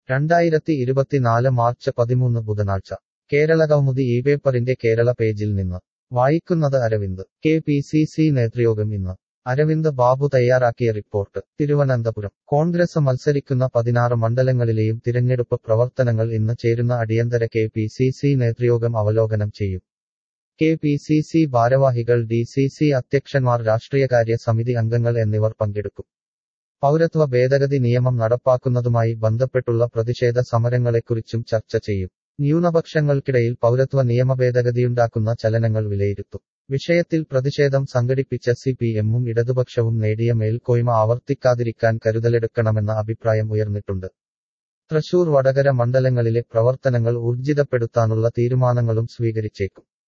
രണ്ടായിരത്തി ഇരുപത്തിനാല് മാർച്ച് പതിമൂന്ന് ബുധനാഴ്ച കേരള കൗമുദി ഈ പേപ്പറിന്റെ കേരള പേജിൽ നിന്ന് വായിക്കുന്നത് Aravind K P C C നേതൃയോഗം ഇന്ന് അരവിന്ദ് ബാബു തയ്യാറാക്കിയ റിപ്പോർട്ട് തിരുവനന്തപുരം കോൺഗ്രസ് മത്സരിക്കുന്ന പതിനാറ് മണ്ഡലങ്ങളിലെയും തിരഞ്ഞെടുപ്പ് പ്രവർത്തനങ്ങൾ ഇന്ന് ചേരുന്ന അടിയന്തര കെ പി സി സി നേതൃയോഗം അവലോകനം ചെയ്യും കെ പി സി സി ഭാരവാഹികൾ ഡി സി സി അധ്യക്ഷന്മാർ രാഷ്ട്രീയകാര്യ സമിതി അംഗങ്ങൾ എന്നിവർ പങ്കെടുക്കും പൗരത്വ ഭേദഗതി നിയമം നടപ്പാക്കുന്നതുമായി ബന്ധപ്പെട്ടുള്ള പ്രതിഷേധ സമരങ്ങളെക്കുറിച്ചും ചർച്ച ചെയ്യും ന്യൂനപക്ഷങ്ങൾക്കിടയിൽ പൗരത്വ നിയമ ഭേദഗതിയുണ്ടാക്കുന്ന ചലനങ്ങൾ വിലയിരുത്തും വിഷയത്തിൽ പ്രതിഷേധം സംഘടിപ്പിച്ച സി പി എമ്മും ഇടതുപക്ഷവും നേടിയ മേൽക്കോയ്മ ആവർത്തിക്കാതിരിക്കാൻ കരുതലെടുക്കണമെന്ന അഭിപ്രായം ഉയർന്നിട്ടുണ്ട് തൃശൂർ വടകര മണ്ഡലങ്ങളിലെ പ്രവർത്തനങ്ങൾ ഊർജിതപ്പെടുത്താനുള്ള തീരുമാനങ്ങളും സ്വീകരിച്ചേക്കും